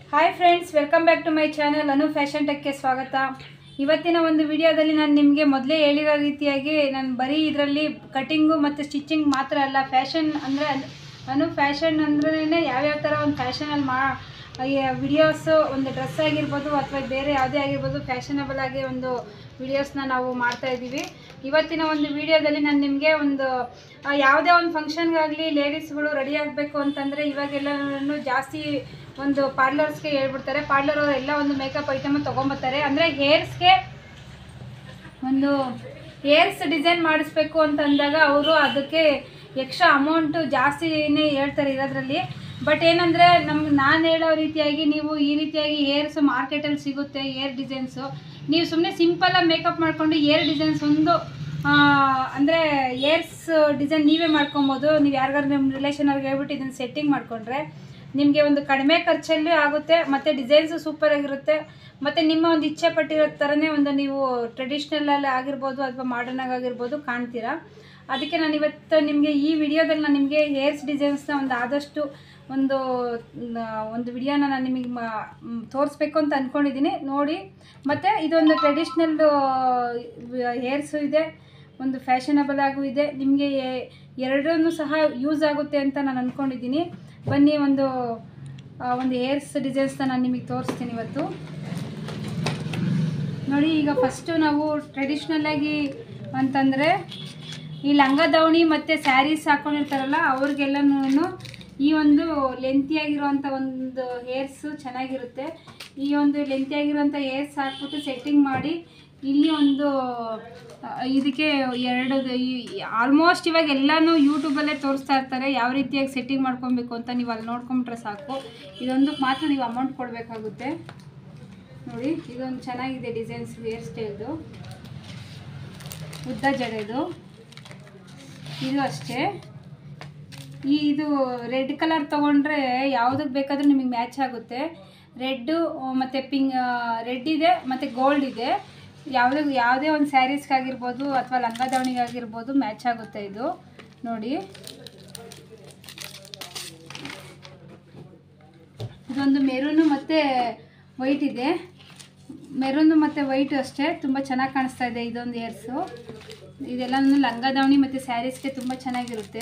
hi friends welcome back to my channel Anu fashion ಟೆಕ್ಗೆ ಸ್ವಾಗತ ಇವತ್ತಿನ ಒಂದು ವಿಡಿಯೋದಲ್ಲಿ ನಾನು ನಿಮಗೆ ಮೊದಲೇ ಹೇಳಿರೋ ರೀತಿಯಾಗಿ ನಾನು ಬರೀ ಇದರಲ್ಲಿ ಕಟಿಂಗು ಮತ್ತು ಸ್ಟಿಚಿಂಗ್ ಮಾತ್ರ ಅಲ್ಲ ಫ್ಯಾಷನ್ ಅಂದರೆ ಅನು ಫ್ಯಾಷನ್ ಅಂದ್ರೇ ಯಾವ್ಯಾವ ಥರ ಒಂದು ಫ್ಯಾಷನಲ್ಲಿ ಮಾ ವಿಡಿಯೋಸು ಒಂದು ಡ್ರೆಸ್ ಆಗಿರ್ಬೋದು ಅಥವಾ ಬೇರೆ ಯಾವುದೇ ಆಗಿರ್ಬೋದು ಫ್ಯಾಷನಬಲ್ ಆಗಿ ಒಂದು ವಿಡಿಯೋಸ್ನ ನಾವು ಮಾಡ್ತಾ ಇದ್ದೀವಿ ಇವತ್ತಿನ ಒಂದು ವಿಡಿಯೋದಲ್ಲಿ ನಾನು ನಿಮಗೆ ಒಂದು ಆ, ಯಾವುದೇ ಒಂದು ಫಂಕ್ಷನ್ಗಾಗಲಿ ಲೇಡೀಸ್ಗಳು ರೆಡಿ ಆಗಬೇಕು ಅಂತಂದರೆ ಇವಾಗೆಲ್ಲನೂ ಜಾಸ್ತಿ ಒಂದು ಪಾರ್ಲರ್ಸ್ಗೆ ಹೇಳ್ಬಿಡ್ತಾರೆ ಪಾರ್ಲರ್ ಅವರು ಎಲ್ಲ ಒಂದು ಮೇಕಪ್ ಐಟಮ್ ತೊಗೊಂಬರ್ತಾರೆ ಅಂದರೆ ಹೇರ್ಸ್ಗೆ ಒಂದು ಹೇರ್ಸ್ ಡಿಸೈನ್ ಮಾಡಿಸ್ಬೇಕು ಅಂತ ಅಂದಾಗ ಅವರು ಅದಕ್ಕೆ ಎಕ್ಸ್ಟ್ರಾ ಅಮೌಂಟು ಜಾಸ್ತಿನೇ ಹೇಳ್ತಾರೆ ಇರೋದ್ರಲ್ಲಿ ಬಟ್ ಏನಂದರೆ ನಮ್ಗೆ ನಾನು ಹೇಳೋ ರೀತಿಯಾಗಿ ನೀವು ಈ ರೀತಿಯಾಗಿ ಹೇರ್ಸ್ ಮಾರ್ಕೆಟಲ್ಲಿ ಸಿಗುತ್ತೆ ಹೇರ್ ಡಿಸೈನ್ಸು ನೀವು ಸುಮ್ಮನೆ ಸಿಂಪಲಾಗಿ ಮೇಕಪ್ ಮಾಡಿಕೊಂಡು ಹೇರ್ ಡಿಸೈನ್ಸ್ ಒಂದು ಅಂದರೆ ಏರ್ಸ್ ಡಿಸೈನ್ ನೀವೇ ಮಾಡ್ಕೊಬೋದು ನೀವು ಯಾರಿಗಾರು ನಿಮ್ಮ ರಿಲೇಷನವ್ರಿಗೆ ಹೇಳ್ಬಿಟ್ಟು ಇದನ್ನು ಸೆಟ್ಟಿಂಗ್ ಮಾಡಿಕೊಂಡ್ರೆ ನಿಮಗೆ ಒಂದು ಕಡಿಮೆ ಖರ್ಚಲ್ಲಿ ಆಗುತ್ತೆ ಮತ್ತು ಡಿಸೈನ್ಸು ಸೂಪರ್ ಆಗಿರುತ್ತೆ ಮತ್ತು ನಿಮ್ಮ ಒಂದು ಇಚ್ಛೆ ಪಟ್ಟಿರೋ ಥರನೇ ಒಂದು ನೀವು ಟ್ರೆಡಿಷ್ನಲಲ್ಲಿ ಆಗಿರ್ಬೋದು ಅಥವಾ ಮಾಡರ್ನಾಗಿ ಆಗಿರ್ಬೋದು ಕಾಣ್ತೀರಾ ಅದಕ್ಕೆ ನಾನು ಇವತ್ತು ನಿಮಗೆ ಈ ವಿಡಿಯೋದಲ್ಲಿ ನಾನು ನಿಮಗೆ ಹೇರ್ಸ್ ಡಿಸೈನ್ಸ್ನ ಒಂದು ಆದಷ್ಟು ಒಂದು ನ- ಒಂದು ವಿಡಿಯೋನ ನಾನು ನಿಮಗೆ ತೋರಿಸ್ಬೇಕು ಅಂತ ಅಂದ್ಕೊಂಡಿದ್ದೀನಿ ನೋಡಿ ಮತ್ತು ಇದೊಂದು ಟ್ರೆಡಿಷ್ನಲ್ ಹೇರ್ಸು ಇದೆ ಒಂದು ಫ್ಯಾಷನಬಲ್ ಆಗೂ ಇದೆ ನಿಮಗೆ ಎರಡೂ ಸಹ ಯೂಸ್ ಆಗುತ್ತೆ ಅಂತ ನಾನು ಅಂದ್ಕೊಂಡಿದ್ದೀನಿ ಬನ್ನಿ ಒಂದು ಆ, ಒಂದು ಹೇರ್ಸ್ ಡಿಸೈನ್ಸ್ನ ನಾನು ನಿಮಗೆ ತೋರಿಸ್ತೀನಿ ಇವತ್ತು ನೋಡಿ ಈಗ ಫಸ್ಟು ನಾವು ಟ್ರೆಡಿಷ್ನಲ್ಲಾಗಿ ಅಂತಂದರೆ ಈ ಲಂಗ ದಾವಣಿ ಮತ್ತು ಸ್ಯಾರೀಸ್ ಹಾಕೊಂಡಿರ್ತಾರಲ್ಲ ಅವ್ರಿಗೆಲ್ಲನೂ ಈ ಒಂದು ಲೆಂತಿಯಾಗಿರುವಂಥ ಒಂದು ಹೇರ್ಸು ಚೆನ್ನಾಗಿರುತ್ತೆ ಈ ಒಂದು ಲೆಂತಿಯಾಗಿರುವಂಥ ಹೇರ್ಸ್ ಹಾಕ್ಬಿಟ್ಟು ಸೆಟ್ಟಿಂಗ್ ಮಾಡಿ ಇಲ್ಲಿ ಒಂದು ಆ, ಇದಕ್ಕೆ ಎರಡು ಆಲ್ಮೋಸ್ಟ್ ಇವಾಗ ಎಲ್ಲನೂ ಯೂಟ್ಯೂಬಲ್ಲೇ ತೋರಿಸ್ತಾ ಇರ್ತಾರೆ ಯಾವ ರೀತಿಯಾಗಿ ಸೆಟ್ಟಿಂಗ್ ಮಾಡ್ಕೊಬೇಕು ಅಂತ ನೀವು ಅಲ್ಲಿ ನೋಡ್ಕೊಂಬಿಟ್ರೆ ಸಾಕು ಇದೊಂದಕ್ಕೆ ಮಾತ್ರ ನೀವು ಅಮೌಂಟ್ ಕೊಡಬೇಕಾಗುತ್ತೆ ನೋಡಿ ಇದೊಂದು ಚೆನ್ನಾಗಿದೆ ಡಿಸೈನ್ಸ್ ಹೇರ್ ಸ್ಟೈಲ್ದು ಉದ್ದ ಜಡೆದು ಇದು ಅಷ್ಟೇ ಈ ಇದು ರೆಡ್ ಕಲರ್ ತೊಗೊಂಡ್ರೆ ಯಾವುದಕ್ಕೆ ಬೇಕಾದರೂ ನಿಮಗೆ ಮ್ಯಾಚ್ ಆಗುತ್ತೆ ರೆಡ್ಡು ಮತ್ತು ಪಿಂಕ್ ರೆಡ್ ಇದೆ ಮತ್ತು ಗೋಲ್ಡ್ ಇದೆ ಯಾವುದೇ ಯಾವುದೇ ಒಂದು ಸ್ಯಾರೀಸ್ಗಾಗಿರ್ಬೋದು ಅಥವಾ ಲಂಗ ದಾವಣಿಗಾಗಿರ್ಬೋದು ಮ್ಯಾಚ್ ಆಗುತ್ತೆ ಇದು ನೋಡಿ ಇದೊಂದು ಮೆರೂನು ಮತ್ತು ವೈಟ್ ಇದೆ ಮೆರೂನು ಮತ್ತು ವೈಟು ಅಷ್ಟೇ ತುಂಬ ಚೆನ್ನಾಗಿ ಕಾಣಿಸ್ತಾ ಇದೆ ಇದೊಂದು ಏರ್ಸು ಇದೆಲ್ಲನೂ ಲಂಗ ದಾವಣಿ ಮತ್ತು ಸ್ಯಾರೀಸ್ಗೆ ತುಂಬ ಚೆನ್ನಾಗಿರುತ್ತೆ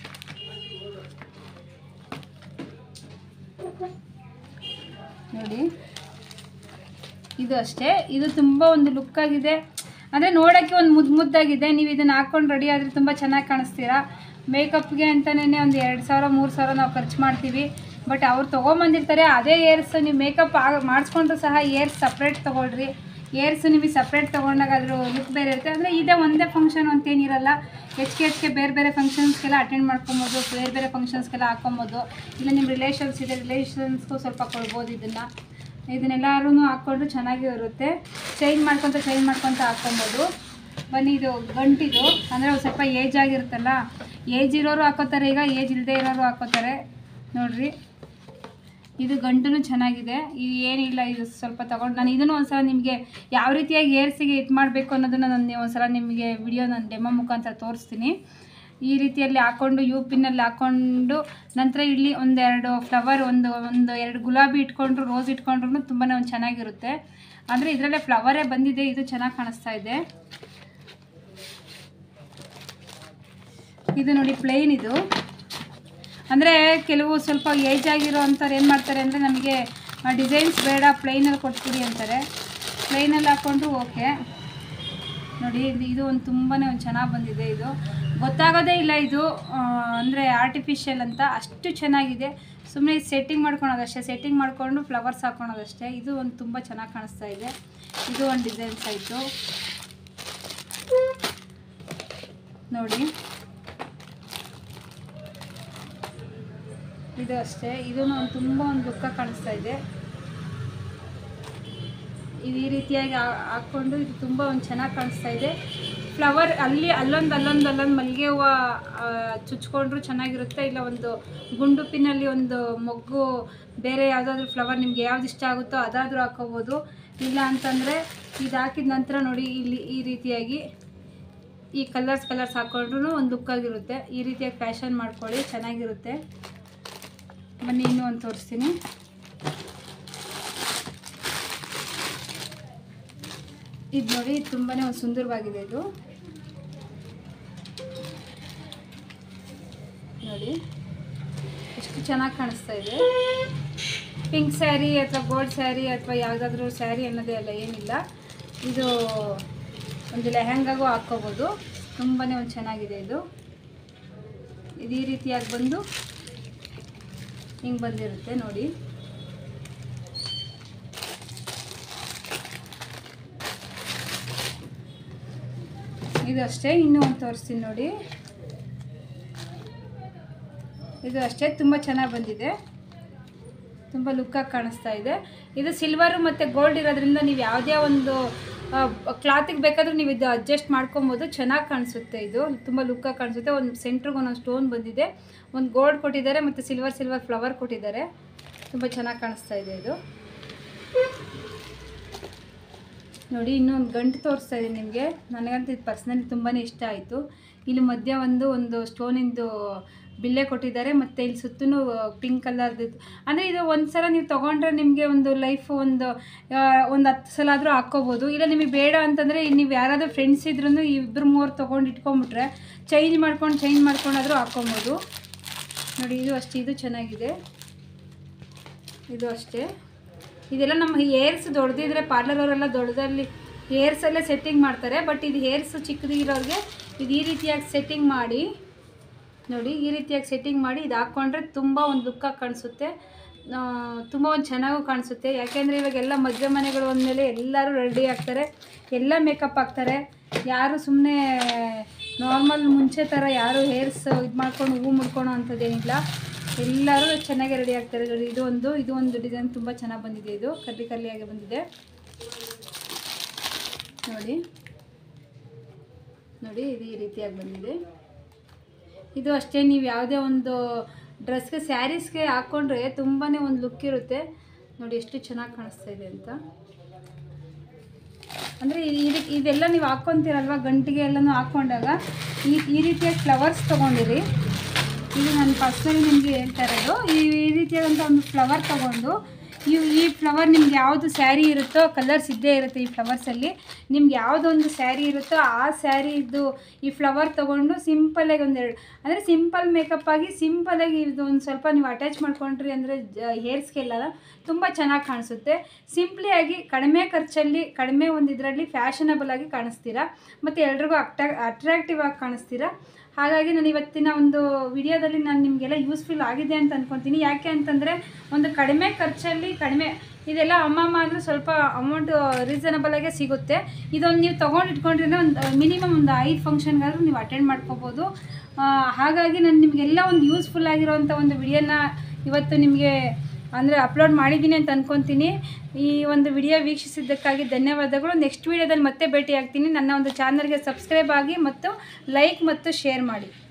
ನೋಡಿ ಇದು ಅಷ್ಟೇ ಇದು ತುಂಬ ಒಂದು ಲುಕ್ ಆಗಿದೆ ಅಂದರೆ ನೋಡೋಕ್ಕೆ ಒಂದು ಮುದ್ದು ಮುದ್ದಾಗಿದೆ ನೀವು ಇದನ್ನು ಹಾಕ್ಕೊಂಡು ರೆಡಿ ಆದರೆ ತುಂಬ ಚೆನ್ನಾಗಿ ಕಾಣಿಸ್ತೀರಾ ಮೇಕಪ್ಗೆ ಅಂತಲೇ ಒಂದು ಎರಡು ಸಾವಿರ ಮೂರು ಸಾವಿರ ನಾವು ಖರ್ಚು ಮಾಡ್ತೀವಿ ಬಟ್ ಅವ್ರು ತೊಗೊಂಬಂದಿರ್ತಾರೆ ಅದೇ ಏರ್ಸ್ ನೀವು ಮೇಕಪ್ ಆಗ ಮಾಡಿಸ್ಕೊಂಡ್ರು ಸಹ ಏರ್ಸ್ ಸಪ್ರೇಟ್ ತೊಗೊಳ್ರಿ ಏರ್ಸ್ ನಿಮಗೆ ಸಪ್ರೇಟ್ ತೊಗೊಂಡಾಗ ಅದ್ರ ಲುಕ್ ಬೇರೆ ಇರುತ್ತೆ ಅಂದರೆ ಇದೇ ಒಂದೇ ಫಂಕ್ಷನ್ ಅಂತೇನಿರಲ್ಲ ಹೆಚ್ಚಿಗೆ ಹೆಚ್ಚಿಗೆ ಬೇರೆ ಬೇರೆ ಫಂಕ್ಷನ್ಸ್ಗೆಲ್ಲ ಅಟೆಂಡ್ ಮಾಡ್ಕೊಬೋದು ಬೇರೆ ಬೇರೆ ಫಂಕ್ಷನ್ಸ್ಗೆಲ್ಲ ಹಾಕ್ಕೊಬೋದು ಇಲ್ಲ ನಿಮ್ಮ ರಿಲೇಷನ್ಸ್ ಇದೆ ರಿಲೇಷನ್ಸ್ಗೂ ಸ್ವಲ್ಪ ಕೊಡ್ಬೋದು ಇದನ್ನು ಇದನ್ನೆಲ್ಲರೂ ಹಾಕ್ಕೊಂಡು ಚೆನ್ನಾಗಿ ಇರುತ್ತೆ ಚೇಂಜ್ ಮಾಡ್ಕೊತ ಚೇಂಜ್ ಮಾಡ್ಕೊತ ಹಾಕ್ಕೊಬೋದು ಬನ್ನಿ ಇದು ಗಂಟಿದು ಅಂದರೆ ಒಂದು ಸ್ವಲ್ಪ ಏಜ್ ಆಗಿರುತ್ತಲ್ಲ ಏಜ್ ಇರೋರು ಹಾಕೋತಾರೆ ಈಗ ಏಜ್ ಇಲ್ಲದೆ ಇರೋರು ಹಾಕೋತಾರೆ ನೋಡ್ರಿ ಇದು ಗಂಟು ಚೆನ್ನಾಗಿದೆ ಇದು ಏನಿಲ್ಲ ಇದು ಸ್ವಲ್ಪ ತಗೊಂಡು ನಾನು ಇದನ್ನು ಒಂದ್ಸಲ ನಿಮಗೆ ಯಾವ ರೀತಿಯಾಗಿ ಏರ್ಸಿಗೆ ಇದು ಮಾಡಬೇಕು ಅನ್ನೋದನ್ನು ನಾನು ಒಂದ್ಸಲ ನಿಮಗೆ ವಿಡಿಯೋ ನಾನು ಡೆಮೋ ಮುಖಾಂತರ ತೋರಿಸ್ತೀನಿ ಈ ರೀತಿಯಲ್ಲಿ ಹಾಕ್ಕೊಂಡು ಯು ಪಿನ್ನಲ್ಲಿ ಹಾಕ್ಕೊಂಡು ನಂತರ ಇಲ್ಲಿ ಒಂದೆರಡು ಫ್ಲವರ್ ಒಂದು ಒಂದು ಎರಡು ಗುಲಾಬಿ ಇಟ್ಕೊಂಡ್ರು ರೋಸ್ ಇಟ್ಕೊಂಡ್ರು ತುಂಬಾ ಒಂದು ಚೆನ್ನಾಗಿರುತ್ತೆ ಅಂದರೆ ಇದರಲ್ಲೇ ಫ್ಲವರೇ ಬಂದಿದೆ ಇದು ಚೆನ್ನಾಗಿ ಕಾಣಿಸ್ತಾ ಇದೆ ಇದು ನೋಡಿ ಪ್ಲೇನ್ ಇದು ಅಂದರೆ ಕೆಲವು ಸ್ವಲ್ಪ ಏಜ್ ಆಗಿರೋ ಅಂಥವ್ರು ಏನು ಮಾಡ್ತಾರೆ ಅಂದರೆ ನಮಗೆ ಡಿಸೈನ್ಸ್ ಬೇಡ ಪ್ಲೈನಲ್ಲಿ ಕೊಟ್ಬಿಡಿ ಅಂತಾರೆ ಪ್ಲೈನಲ್ಲಿ ಹಾಕ್ಕೊಂಡ್ರು ಓಕೆ ನೋಡಿ ಇದು ಇದು ಒಂದು ತುಂಬಾ ಒಂದು ಚೆನ್ನಾಗಿ ಬಂದಿದೆ ಇದು ಗೊತ್ತಾಗೋದೇ ಇಲ್ಲ ಇದು ಅಂದರೆ ಆರ್ಟಿಫಿಷಿಯಲ್ ಅಂತ ಅಷ್ಟು ಚೆನ್ನಾಗಿದೆ ಸುಮ್ಮನೆ ಸೆಟ್ಟಿಂಗ್ ಮಾಡ್ಕೊಳೋದಷ್ಟೇ ಸೆಟ್ಟಿಂಗ್ ಮಾಡಿಕೊಂಡು ಫ್ಲವರ್ಸ್ ಹಾಕ್ಕೊಳೋದಷ್ಟೇ ಇದು ಒಂದು ತುಂಬ ಚೆನ್ನಾಗಿ ಕಾಣಿಸ್ತಾ ಇದೆ ಇದು ಒಂದು ಡಿಸೈನ್ಸ್ ಆಯಿತು ನೋಡಿ ಇದು ಅಷ್ಟೇ ಇದೂ ಒಂದು ತುಂಬ ಒಂದು ದುಃಖ ಕಾಣಿಸ್ತಾ ಇದೆ ಇದು ಈ ರೀತಿಯಾಗಿ ಹಾ- ಹಾಕ್ಕೊಂಡು ಇದು ತುಂಬ ಒಂದು ಚೆನ್ನಾಗಿ ಕಾಣಿಸ್ತಾ ಇದೆ ಫ್ಲವರ್ ಅಲ್ಲಿ ಅಲ್ಲೊಂದು ಅಲ್ಲೊಂದು ಅಲ್ಲೊಂದು ಮಲ್ಲಿಗೆ ಹೂವು ಆ, ಚುಚ್ಕೊಂಡ್ರು ಚೆನ್ನಾಗಿರುತ್ತೆ ಇಲ್ಲ ಒಂದು ಗುಂಡು ಪಿನ್ನಲ್ಲಿ ಒಂದು ಮೊಗ್ಗು ಬೇರೆ ಯಾವುದಾದ್ರೂ ಫ್ಲವರ್ ನಿಮ್ಗೆ ಯಾವ್ದು ಇಷ್ಟ ಆಗುತ್ತೋ ಅದಾದರೂ ಹಾಕೋಬೋದು ಇಲ್ಲ ಅಂತಂದರೆ ಇದು ಹಾಕಿದ ನಂತರ ನೋಡಿ ಇಲ್ಲಿ ಈ ರೀತಿಯಾಗಿ ಈ ಕಲರ್ಸ್ ಕಲರ್ಸ್ ಹಾಕ್ಕೊಂಡ್ರು ಒಂದು ಲುಕ್ ಆಗಿರುತ್ತೆ ಈ ರೀತಿಯಾಗಿ ಫ್ಯಾಷನ್ ಮಾಡ್ಕೊಳ್ಳಿ ಚೆನ್ನಾಗಿರುತ್ತೆ ಬನ್ನಿ ಇನ್ನೂ ಒಂದು ತೋರಿಸ್ತೀನಿ ಇದು ನೋಡಿ ತುಂಬಾ ಒಂದು ಸುಂದರವಾಗಿದೆ ಇದು ನೋಡಿ ಎಷ್ಟು ಚೆನ್ನಾಗಿ ಕಾಣಿಸ್ತಾ ಇದೆ ಪಿಂಕ್ ಸ್ಯಾರಿ ಅಥವಾ ಗೋಲ್ಡ್ ಸ್ಯಾರಿ ಅಥವಾ ಯಾವುದಾದ್ರೂ ಸ್ಯಾರಿ ಅನ್ನೋದೇ ಅಲ್ಲ ಏನಿಲ್ಲ ಇದು ಒಂದು ಲೆಹಂಗಾಗೂ ಹಾಕ್ಕೋಬೋದು ತುಂಬಾ ಒಂದು ಚೆನ್ನಾಗಿದೆ ಇದು ಇದು ಈ ರೀತಿಯಾಗಿ ಬಂದು ಹಿಂಗೆ ಬಂದಿರುತ್ತೆ ನೋಡಿ ಇದು ಅಷ್ಟೇ ಇನ್ನೂ ಒಂದು ತೋರಿಸ್ತೀನಿ ನೋಡಿ ಇದು ಅಷ್ಟೇ ತುಂಬ ಚೆನ್ನಾಗಿ ಬಂದಿದೆ ತುಂಬ ಲುಕ್ಕಾಗಿ ಕಾಣಿಸ್ತಾ ಇದೆ ಇದು ಸಿಲ್ವರು ಮತ್ತು ಗೋಲ್ಡ್ ಇರೋದ್ರಿಂದ ನೀವು ಯಾವುದೇ ಒಂದು ಕ್ಲಾತಿಗೆ ಬೇಕಾದರೂ ನೀವು ಇದು ಅಡ್ಜಸ್ಟ್ ಮಾಡ್ಕೊಬೋದು ಚೆನ್ನಾಗಿ ಕಾಣಿಸುತ್ತೆ ಇದು ತುಂಬ ಲುಕ್ಕಾಗಿ ಕಾಣಿಸುತ್ತೆ ಒಂದು ಸೆಂಟ್ರಿಗೆ ಒಂದೊಂದು ಸ್ಟೋನ್ ಬಂದಿದೆ ಒಂದು ಗೋಲ್ಡ್ ಕೊಟ್ಟಿದ್ದಾರೆ ಮತ್ತು ಸಿಲ್ವರ್ ಸಿಲ್ವರ್ ಫ್ಲವರ್ ಕೊಟ್ಟಿದ್ದಾರೆ ತುಂಬ ಚೆನ್ನಾಗಿ ಕಾಣಿಸ್ತಾ ಇದೆ ಇದು ನೋಡಿ ಇನ್ನೊಂದು ಗಂಟು ತೋರಿಸ್ತಾ ಇದ್ದೀನಿ ನಿಮಗೆ ನನಗಂತೂ ಇದು ಪರ್ಸ್ನಲಿ ತುಂಬಾ ಇಷ್ಟ ಆಯಿತು ಇಲ್ಲಿ ಮಧ್ಯ ಒಂದು ಒಂದು ಸ್ಟೋನಿಂದು ಬಿಲ್ಲೆ ಕೊಟ್ಟಿದ್ದಾರೆ ಮತ್ತು ಇಲ್ಲಿ ಸುತ್ತಲೂ ಪಿಂಕ್ ಕಲರ್ದು ಅಂದರೆ ಇದು ಒಂದು ಸಲ ನೀವು ತೊಗೊಂಡ್ರೆ ನಿಮಗೆ ಒಂದು ಲೈಫ್ ಒಂದು ಆ, ಒಂದು ಹತ್ತು ಸಲ ಆದರೂ ಹಾಕ್ಕೋಬೋದು ಇಲ್ಲ ನಿಮಗೆ ಬೇಡ ಅಂತಂದರೆ ನೀವು ಯಾರಾದರೂ ಫ್ರೆಂಡ್ಸ್ ಇದ್ರೂ ಇಬ್ಬರು ಮೂರು ತೊಗೊಂಡು ಇಟ್ಕೊಂಡ್ಬಿಟ್ರೆ ಚೇಂಜ್ ಮಾಡ್ಕೊಂಡು ಚೇಂಜ್ ಮಾಡ್ಕೊಂಡಾದರೂ ಹಾಕ್ಕೊಬೋದು ನೋಡಿ ಇದು ಅಷ್ಟೇ ಇದು ಚೆನ್ನಾಗಿದೆ ಇದು ಅಷ್ಟೇ ಇದೆಲ್ಲ ನಮ್ಮ ಹೇರ್ಸ್ ದೊಡ್ಡದಿದ್ರೆ ಪಾರ್ಲರ್ ಅವರೆಲ್ಲ ದೊಡ್ಡದಲ್ಲಿ ಹೇರ್ಸಲ್ಲೇ ಸೆಟ್ಟಿಂಗ್ ಮಾಡ್ತಾರೆ ಬಟ್ ಇದು ಹೇರ್ಸ್ ಚಿಕ್ಕದಿರೋರಿಗೆ ಇದು ಈ ರೀತಿಯಾಗಿ ಸೆಟ್ಟಿಂಗ್ ಮಾಡಿ ನೋಡಿ ಈ ರೀತಿಯಾಗಿ ಸೆಟ್ಟಿಂಗ್ ಮಾಡಿ ಇದು ಹಾಕ್ಕೊಂಡ್ರೆ ತುಂಬ ಒಂದು ಲುಕ್ಕಾಗಿ ಕಾಣಿಸುತ್ತೆ ಆ, ತುಂಬ ಒಂದು ಚೆನ್ನಾಗೂ ಕಾಣಿಸುತ್ತೆ ಯಾಕೆಂದರೆ ಇವಾಗೆಲ್ಲ ಮದುವೆ ಮನೆಗಳು ಅಂದಮೇಲೆ ಎಲ್ಲರೂ ರೆಡಿ ಆಗ್ತಾರೆ ಎಲ್ಲ ಮೇಕಪ್ ಹಾಕ್ತಾರೆ ಯಾರು ಸುಮ್ಮನೆ ನಾರ್ಮಲ್ ಮುಂಚೆ ಥರ ಯಾರು ಹೇರ್ಸ್ ಇದು ಮಾಡ್ಕೊಂಡು ಹೂ ಮುಡ್ಕೊಳೋ ಅಂಥದ್ದೇನಿಲ್ಲ ಎಲ್ಲರೂ ಚೆನ್ನಾಗಿ ರೆಡಿ ಆಗ್ತಾರೆ ನೋಡಿ ಇದು ಒಂದು ಇದು ಒಂದು ಡಿಸೈನ್ ತುಂಬ ಚೆನ್ನಾಗಿ ಬಂದಿದೆ ಇದು ಕರ್ಲಿ ಕರ್ಲಿಯಾಗಿ ಬಂದಿದೆ ನೋಡಿ ನೋಡಿ ಇದು ಈ ರೀತಿಯಾಗಿ ಬಂದಿದೆ ಇದು ಅಷ್ಟೇ ನೀವು ಯಾವುದೇ ಒಂದು ಡ್ರೆಸ್ಗೆ ಸ್ಯಾರೀಸ್ಗೆ ಹಾಕ್ಕೊಂಡ್ರೆ ತುಂಬಾ ಒಂದು ಲುಕ್ ಇರುತ್ತೆ ನೋಡಿ ಎಷ್ಟು ಚೆನ್ನಾಗಿ ಕಾಣಿಸ್ತಾ ಇದೆ ಅಂತ ಅಂದರೆ ಇದಕ್ಕೆ ಇದೆಲ್ಲ ನೀವು ಹಾಕ್ಕೊತೀರಲ್ವ ಗಂಟಿಗೆ ಎಲ್ಲನೂ ಹಾಕ್ಕೊಂಡಾಗ ಈ ಈ ರೀತಿಯಾಗಿ ಫ್ಲವರ್ಸ್ ತೊಗೊಂಡಿರಿ ಇದು ನಾನು ಪರ್ಸ್ನಲಿ ನಿಮಗೆ ಹೇಳ್ತಾ ಇರೋದು ಈ ಈ ರೀತಿಯಾದಂಥ ಒಂದು ಫ್ಲವರ್ ತೊಗೊಂಡು ಈ ಈ ಫ್ಲವರ್ ನಿಮ್ಗೆ ಯಾವುದು ಸ್ಯಾರಿ ಇರುತ್ತೋ ಕಲರ್ಸ್ ಇದ್ದೇ ಇರುತ್ತೆ ಈ ಫ್ಲವರ್ಸಲ್ಲಿ ನಿಮ್ಗೆ ಯಾವುದೊಂದು ಸ್ಯಾರಿ ಇರುತ್ತೋ ಆ ಸ್ಯಾರಿದು ಈ ಫ್ಲವರ್ ತೊಗೊಂಡು ಸಿಂಪಲಾಗಿ ಒಂದೆರಡು ಅಂದರೆ ಸಿಂಪಲ್ ಮೇಕಪ್ ಆಗಿ ಸಿಂಪಲಾಗಿ ಇದು ಒಂದು ಸ್ವಲ್ಪ ನೀವು ಅಟ್ಯಾಚ್ ಮಾಡ್ಕೊಂಡ್ರಿ ಅಂದರೆ ಹೇರ್ಸ್ಗೆಲ್ಲ ತುಂಬ ಚೆನ್ನಾಗಿ ಕಾಣಿಸುತ್ತೆ ಸಿಂಪ್ಲಿಯಾಗಿ ಕಡಿಮೆ ಖರ್ಚಲ್ಲಿ ಕಡಿಮೆ ಒಂದು ಇದರಲ್ಲಿ ಫ್ಯಾಷನಬಲ್ ಆಗಿ ಕಾಣಿಸ್ತೀರಾ ಮತ್ತು ಎಲ್ರಿಗೂ ಅಟ್ರಾ ಅಟ್ರಾಕ್ಟಿವ್ ಆಗಿ ಕಾಣಿಸ್ತೀರಾ ಹಾಗಾಗಿ ನಾನು ಇವತ್ತಿನ ಒಂದು ವಿಡಿಯೋದಲ್ಲಿ ನಾನು ನಿಮಗೆಲ್ಲ ಯೂಸ್ಫುಲ್ ಆಗಿದೆ ಅಂತ ಅಂದ್ಕೊತೀನಿ ಯಾಕೆ ಅಂತಂದರೆ ಒಂದು ಕಡಿಮೆ ಖರ್ಚಲ್ಲಿ ಕಡಿಮೆ ಇದೆಲ್ಲ ಅಮ್ಮಮ್ಮ ಅಂದರೆ ಸ್ವಲ್ಪ ಅಮೌಂಟು ರೀಸನಬಲ್ ಆಗೇ ಸಿಗುತ್ತೆ ಇದೊಂದು ನೀವು ತೊಗೊಂಡು ಇಟ್ಕೊಂಡ್ರೆ ಒಂದು ಮಿನಿಮಮ್ ಒಂದು ಐದು ಫಂಕ್ಷನ್ಗಾದ್ರೂ ನೀವು ಅಟೆಂಡ್ ಮಾಡ್ಕೋಬೋದು ಆ, ಹಾಗಾಗಿ ನಾನು ನಿಮಗೆಲ್ಲ ಒಂದು ಯೂಸ್ಫುಲ್ ಆಗಿರೋವಂಥ ಒಂದು ವಿಡಿಯೋನ ಇವತ್ತು ನಿಮಗೆ ಅಂದರೆ ಅಪ್ಲೋಡ್ ಮಾಡಿದ್ದೀನಿ ಅಂತ ಅನ್ಕೊತೀನಿ ಈ ಒಂದು ವಿಡಿಯೋ ವೀಕ್ಷಿಸಿದ್ದಕ್ಕಾಗಿ ಧನ್ಯವಾದಗಳು ನೆಕ್ಸ್ಟ್ ವಿಡಿಯೋದಲ್ಲಿ ಮತ್ತೆ ಭೇಟಿ ಆಗ್ತೀನಿ ನನ್ನ ಒಂದು ಚಾನಲ್ಗೆ ಸಬ್ಸ್ಕ್ರೈಬ್ ಆಗಿ ಮತ್ತು ಲೈಕ್ ಮತ್ತು ಶೇರ್ ಮಾಡಿ